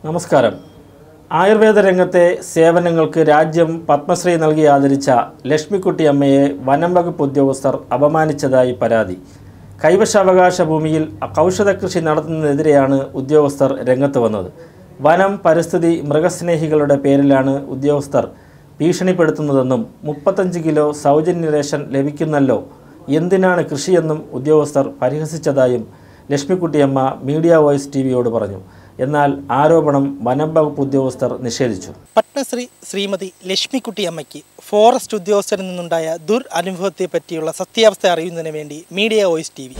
നമസ്കാരം ആയുർവേദ രംഗത്തെ സേവനങ്ങൾക്ക് രാജ്യം പത്മശ്രീ നൽകി ആദരിച്ച ലക്ഷ്മിക്കുട്ടി അമ്മയെ വനം വകുപ്പ് ഉദ്യോഗസ്ഥർ അപമാനിച്ചതായി പരാതി കൈവശാവകാശ ഭൂമിയിൽ ഔഷധ കൃഷി നടത്തുന്നതിനെതിരെയാണ് ഉദ്യോഗസ്ഥർ രംഗത്ത് വന്നത് വനം പരിസ്ഥിതി മൃഗസ്നേഹികളുടെ പേരിലാണ് ഉദ്യോഗസ്ഥർ ഭീഷണിപ്പെടുത്തുന്നതെന്നും മുപ്പത്തഞ്ച് കിലോ സൗജന്യ റേഷൻ ലഭിക്കുന്നല്ലോ എന്തിനാണ് കൃഷിയെന്നും ഉദ്യോഗസ്ഥർ പരിഹസിച്ചതായും ലക്ഷ്മിക്കുട്ടിയമ്മ മീഡിയ വോയിസ് ടി വിയോട് പറഞ്ഞു എന്നാൽ ആരോപണം വനം വകുപ്പ് ഉദ്യോഗസ്ഥർ നിഷേധിച്ചു പത്മശ്രീ ശ്രീമതി ലക്ഷ്മിക്കുട്ടി അമ്മയ്ക്ക് ഫോറസ്റ്റ് ഉദ്യോഗസ്ഥരിൽ നിന്നുണ്ടായ ദുർ അനുഭവത്തെ പറ്റിയുള്ള സത്യാവസ്ഥ അറിയുന്നതിന് വേണ്ടി മീഡിയ വോയിസ് ടി വി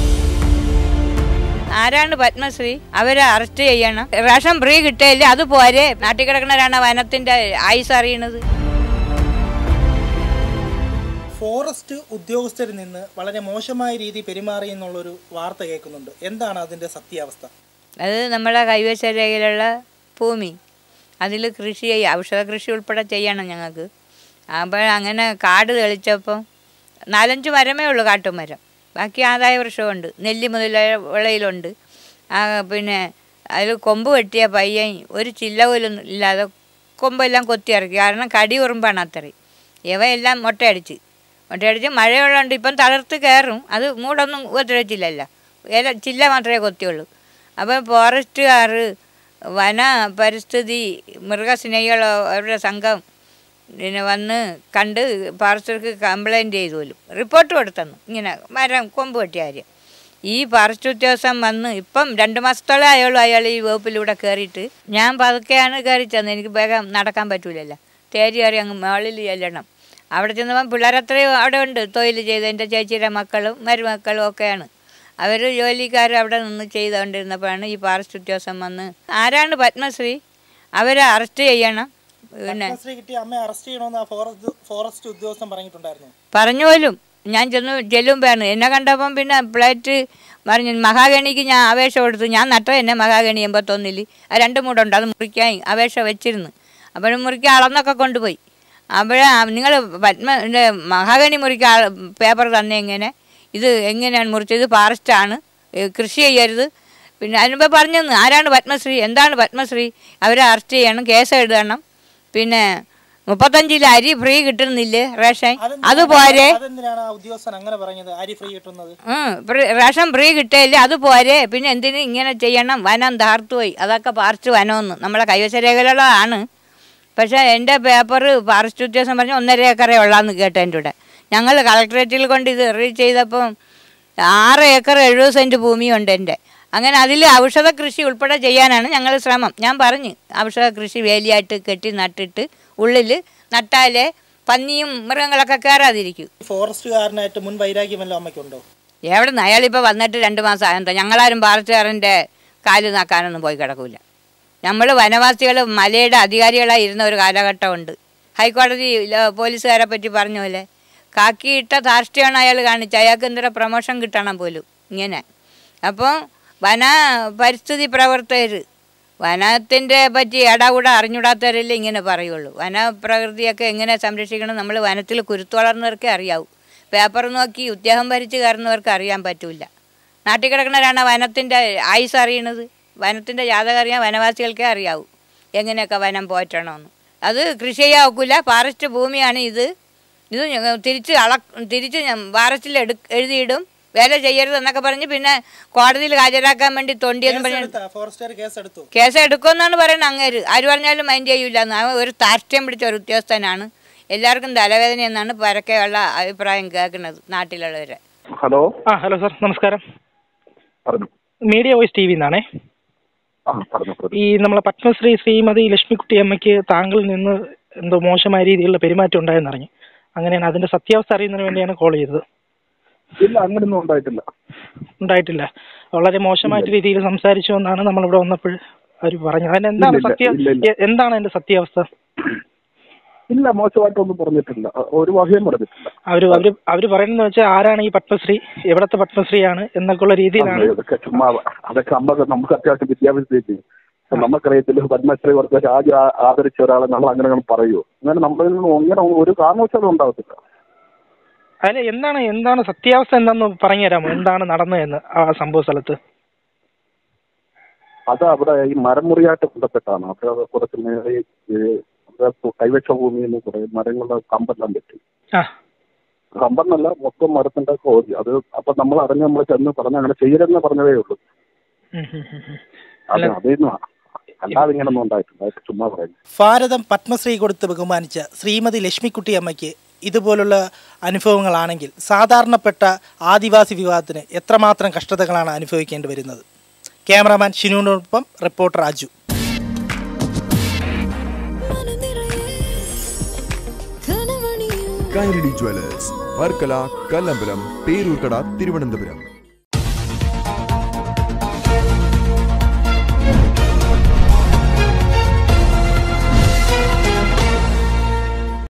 ആരാണ് പത്മശ്രീ അവരെ അറസ്റ്റ് ചെയ്യണം റേഷൻ ഫ്രീ കിട്ടിയില്ലേ അത് പോരെ നാട്ടിൽ കിടക്കണവരാണ് വനത്തിന്റെ ആയുസ് അറിയണത് ഫോറസ്റ്റ് ഉദ്യോഗസ്ഥരിൽ നിന്ന് വളരെ മോശമായ രീതി പെരുമാറി എന്നുള്ളൊരു വാർത്ത കേൾക്കുന്നുണ്ട് എന്താണ് അതിന്റെ സത്യാവസ്ഥ അത് നമ്മുടെ കൈവശ രേഖയിലുള്ള ഭൂമി അതിൽ കൃഷി ചെയ്യുക ഔഷധ കൃഷി ഉൾപ്പെടെ ചെയ്യണം ഞങ്ങൾക്ക് അപ്പോൾ അങ്ങനെ കാട് തെളിച്ചപ്പം നാലഞ്ച് മരമേ ഉള്ളൂ കാട്ടുമരം ബാക്കി ആദായ വൃക്ഷമുണ്ട് നെല്ലി മുതൽ വിളയിലുണ്ട് ആ പിന്നെ അതിൽ കൊമ്പ് വെട്ടിയ പയ്യൻ ഒരു ചില്ല പോലും ഇല്ലാതെ കൊമ്പെല്ലാം കൊത്തി ഇറക്കി കാരണം കടി ഉറുമ്പാണ് അത്രയും ഇവയെല്ലാം മുട്ടയടിച്ച് മുട്ടയടിച്ച് മഴയുള്ളതുകൊണ്ട് ഇപ്പം തളർത്ത് കയറും അത് മൂടൊന്നും ഉപദ്രവിച്ചില്ലല്ലോ ഇല ചില്ല മാത്രമേ കൊത്തിയുള്ളൂ അപ്പോൾ ഫോറസ്റ്റുകാർ വന പരിസ്ഥിതി മൃഗസ്നേഹികൾ അവരുടെ സംഘം പിന്നെ വന്ന് കണ്ട് ഫോറസ്റ്റർക്ക് കംപ്ലൈൻറ്റ് ചെയ്തു പോലും റിപ്പോർട്ട് കൊടുത്തെന്നു ഇങ്ങനെ മരം കൊമ്പ് വെട്ടിയ കാര്യം ഈ ഫോറസ്റ്റ് ഉദ്യോഗസ്ഥൻ വന്ന് ഇപ്പം രണ്ട് മാസത്തോളം ആയുള്ളൂ അയാൾ ഈ വകുപ്പിലൂടെ കയറിയിട്ട് ഞാൻ പതുക്കെയാണ് കയറി ചെന്നത് എനിക്ക് വേഗം നടക്കാൻ പറ്റൂലല്ലോ തേരി കയറി അങ്ങ് മുകളിൽ ചെല്ലണം അവിടെ ചെന്നപ്പം പിള്ളേരത്രയും അവിടെ ഉണ്ട് തൊഴിൽ ചെയ്ത് എൻ്റെ ചേച്ചിയുടെ മക്കളും മരുമക്കളും ഒക്കെയാണ് അവർ ജോലിക്കാർ അവിടെ നിന്ന് ചെയ്തുകൊണ്ടിരുന്നപ്പോഴാണ് ഈ ഫോറസ്റ്റ് ഉദ്യോഗസ്ഥൻ വന്ന് ആരാണ് പത്മശ്രീ അവരെ അറസ്റ്റ് ചെയ്യണം പിന്നെ പത്മശ്രീ കിട്ടിയ അമ്മയെ അറസ്റ്റ് ചെയ്യണമെന്ന് ആ ഫോറസ്റ്റ് ഫോറസ്റ്റ് ഉദ്യോഗസ്ഥൻ പറഞ്ഞിട്ടുണ്ടായിരുന്നു പറഞ്ഞു പോലും ഞാൻ ചെന്ന് ചെല്ലുമ്പോഴാണ് എന്നെ കണ്ടപ്പം പിന്നെ പ്ലേറ്റ് പറഞ്ഞു മഹാഗണിക്ക് ഞാൻ അപേക്ഷ കൊടുത്തു ഞാൻ നട്ട എന്നെ മഹാഗണി എൺപത്തൊന്നിൽ ആ രണ്ട് മൂടുണ്ട് അത് മുറിക്കാൻ അപേക്ഷ വെച്ചിരുന്നു അപ്പോഴും മുറിക്കാൻ അളന്നൊക്കെ കൊണ്ടുപോയി അപ്പോഴേ നിങ്ങൾ പത്മ ഇതിൻ്റെ മഹാഗണി മുറിക്കാൻ പേപ്പർ തന്നെ എങ്ങനെ ഇത് എങ്ങനെയാണ് മുറിച്ചത് ഫോറസ്റ്റാണ് കൃഷി ചെയ്യരുത് പിന്നെ അതിനുമ്പ് പറഞ്ഞു തന്നു, ആരാണ് പത്മശ്രീ എന്താണ് പത്മശ്രീ അവരെ അറസ്റ്റ് ചെയ്യണം കേസ് എഴുതണം പിന്നെ മുപ്പത്തഞ്ചിൽ അരി ഫ്രീ കിട്ടുന്നില്ലേ റേഷൻ അതുപോലെ അതെന്തിനാണ് ആ ഉദ്യോഗസ്ഥൻ അങ്ങനെ പറഞ്ഞത് അരി ഫ്രീ കിട്ടുന്നത് ഉം, ഫ്രീ- റേഷൻ ഫ്രീ കിട്ടിയില്ലേ അതുപോലെ പിന്നെ എന്തിനു ഇങ്ങനെ ചെയ്യണം വനം താർത്തുപോയി അതൊക്കെ പാർച്ച് വനമെന്ന് നമ്മളെ കൈവശ രേഖയിലുള്ളതാണ് പക്ഷേ എൻ്റെ പേപ്പർ ഫോറസ്റ്റ് ഉദ്യോഗസ്ഥൻ പറഞ്ഞ് ഒന്നര ഏക്കറേ ഉള്ളാന്ന് കേട്ടോ എൻ്റെ കൂടെ ഞങ്ങൾ കളക്ടറേറ്റിൽ കൊണ്ട് ഇത് റീച്ച് ചെയ്തപ്പം ആറ് ഏക്കർ എഴുപത് സെൻറ്റ് ഭൂമിയുണ്ട് എൻ്റെ അങ്ങനെ അതിൽ ഔഷധ കൃഷി ഉൾപ്പെടെ ചെയ്യാനാണ് ഞങ്ങൾ ശ്രമം ഞാൻ പറഞ്ഞു ഔഷധ കൃഷി വേലിയായിട്ട് കെട്ടി നട്ടിട്ട് ഉള്ളിൽ നട്ടാലേ പന്നിയും മൃഗങ്ങളൊക്കെ കയറാതിരിക്കും ഫോറസ്റ്റുകാരനായിട്ട് മുൻ വൈരാഗ്യമല്ലോ അമ്മയ്ക്കുണ്ടോ എവിടെ നിന്ന് അയാളിപ്പോൾ വന്നിട്ട് രണ്ട് മാസം ആയെന്താ ഞങ്ങളാരും പാർട്ടിക്കാരൻ്റെ കാല് നാക്കാനൊന്നും പോയി കിടക്കൂല നമ്മൾ വനവാസികൾ മലയുടെ അധികാരികളായി ഇരുന്ന ഒരു കാലഘട്ടമുണ്ട് ഹൈക്കോടതി ല- പോലീസുകാരെ പറ്റി പറഞ്ഞ പോലെ കാക്കിയിട്ട ധാർഷ്ട്യമാണ് അയാൾ കാണിച്ചത് അയാൾക്ക് എന്തൊരു പ്രമോഷൻ കിട്ടണം പോലും ഇങ്ങനെ അപ്പോൾ വന പരിസ്ഥിതി പ്രവർത്തകർ വനത്തിൻ്റെ പറ്റി ഇടകൂട അറിഞ്ഞൂടാത്തവരല്ലേ ഇങ്ങനെ പറയുള്ളൂ വനപ്രകൃതിയൊക്കെ എങ്ങനെ സംരക്ഷിക്കണം നമ്മൾ വനത്തിൽ കുരുത്തു വളർന്നവർക്കേ അറിയാവൂ പേപ്പർ നോക്കി ഉദ്യോഗം ഭരിച്ച് കയറുന്നവർക്ക് അറിയാൻ പറ്റില്ല നാട്ടിൽ കിടക്കുന്നവരാണ് വനത്തിൻ്റെ ആയുസ് അറിയണത് വനത്തിൻ്റെ ജാതകം അറിയാൻ വനവാസികൾക്കേ അറിയാവൂ എങ്ങനെയൊക്കെ വനം പോറ്റണമെന്ന് അത് കൃഷി ചെയ്യാൻ ഒക്കില്ല ഫോറസ്റ്റ് ഭൂമിയാണ് ഇത് ഇത് ഞങ്ങ തിരിച്ച് അള തിരിച്ച് ഫോറസ്റ്റിൽ എടു എഴുതിയിടും വേല ചെയ്യരുത് എന്നൊക്കെ പറഞ്ഞ് പിന്നെ കോടതിയിൽ ഹാജരാക്കാൻ വേണ്ടി തൊണ്ടിയെന്ന് പറഞ്ഞ് ഫോറസ്റ്റുകാർ കേസ് എടുത്തു കേസ് എടുക്കുമെന്നാണ് പറയുന്നത് അങ്ങേര് ആര് പറഞ്ഞാലും മൈൻഡ് ചെയ്യൂല എന്ന് അവൻ ഒരു താഷ്ട്യം പിടിച്ച ഒരു ഉദ്യോഗസ്ഥനാണ് എല്ലാവർക്കും തലവേദന എന്നാണ് പരക്കെയുള്ള അഭിപ്രായം കേൾക്കുന്നത് നാട്ടിലുള്ളവരെ ഹലോ ആ ഹലോ സാർ നമസ്കാരം പറഞ്ഞു മീഡിയ വോയിസ് ടി വി എന്നാണേ ആ പറഞ്ഞു പറഞ്ഞു ഈ നമ്മളെ പത്മശ്രീ ശ്രീമതി ലക്ഷ്മിക്കുട്ടി അമ്മയ്ക്ക് താങ്കളിൽ നിന്ന് എന്തോ മോശമായ രീതിയിലുള്ള പെരുമാറ്റം ഉണ്ടായെന്നറിഞ്ഞു അങ്ങനെയാണ് അതിന്റെ സത്യാവസ്ഥ അറിയുന്നതിന് വേണ്ടിയാണ് കോൾ ചെയ്തത് ഇല്ല അങ്ങനെയൊന്നും ഉണ്ടായിട്ടില്ല ഉണ്ടായിട്ടില്ല വളരെ മോശമായിട്ട് രീതിയിൽ സംസാരിച്ചു എന്നാണ് നമ്മളിവിടെ വന്നപ്പോൾ അവർ പറഞ്ഞത് അതിന് എന്താണ് ഇല്ലില്ല, സത്യ ഇല്ലില്ല. എ- എന്താണ് അതിന്റെ സത്യാവസ്ഥ ഇല്ല മോശമായിട്ടൊന്നും പറഞ്ഞിട്ടില്ല ഒരു വകയും പറഞ്ഞിട്ടില്ല അവര് അവര് അവര് പറയുന്നത് വെച്ചാൽ ആരാണ് ഈ പത്മശ്രീ എവിടത്തെ പത്മശ്രീയാണ് എന്നൊക്കെയുള്ള രീതിയിലാണ് അതെ, ഇതൊക്കെ ചുമ്മാ അതൊക്കെ നമുക്ക് നമുക്ക് അത്യാവശ്യം വിദ്യാഭ്യാസത്തിൽ പത്മശ്രീയത്തിൽ പത്മശ്രീ കൊടുത്ത രാജ ആ- ആദരിച്ച ഒരാളെ നമ്മൾ അങ്ങനെ അങ്ങനെ പറയുമോ അങ്ങനെ നമ്മളിൽ നിന്ന് അങ്ങനെ ഒരു കാരണവശാലും ഉണ്ടാവത്തില്ല അതിൽ എന്താണ് എന്താണ് സത്യാവസ്ഥ എന്താണെന്ന് പറഞ്ഞു തരാമോ എന്താണ് നടന്നതെന്ന് ആ സംഭവ സ്ഥലത്ത് അത് അവിടെ ഈ മരമുറിയായിട്ട് ബന്ധപ്പെട്ടാണ് അവിടെ കുറച്ച് നേരെ ഈ അവിടെ കൈവച്ച ഭൂമിയിൽ നിന്ന് കുറെ മരങ്ങളുടെ കമ്പെല്ലാം പറ്റി ആ കമ്പെന്നല്ല മൊത്തം മരത്തിന്റെ കോതി അത് അപ്പൊ നമ്മൾ അറിഞ്ഞ് നമ്മൾ ചെന്ന് പറഞ്ഞ് അങ്ങനെ ചെയ്യരുതെന്ന് പറഞ്ഞതേ ഉള്ളൂ ഉം, ഉം, ഉം, ഉം. അത് അല്ല. അതേന്ന് അല്ലാതെ ഇങ്ങനൊന്നും ഉണ്ടായിട്ടില്ല അതൊക്കെ ചുമ്മാ പറയുന്നത് ഭാരതം പത്മശ്രീ കൊടുത്ത് ബഹുമാനിച്ച ശ്രീമതി ലക്ഷ്മിക്കുട്ടി അമ്മയ്ക്ക് ഇതുപോലുള്ള അനുഭവങ്ങളാണെങ്കിൽ സാധാരണപ്പെട്ട ആദിവാസി വിവാഹത്തിന് എത്രമാത്രം കഷ്ടതകളാണ് അനുഭവിക്കേണ്ടി വരുന്നത് ക്യാമറാമാൻ ഷിനുവിനോടൊപ്പം റിപ്പോർട്ടർ അജു കൈരളി ജ്വല്ലേഴ്സ് വർക്കല കല്ലമ്പലം പേരൂർക്കട തിരുവനന്തപുരം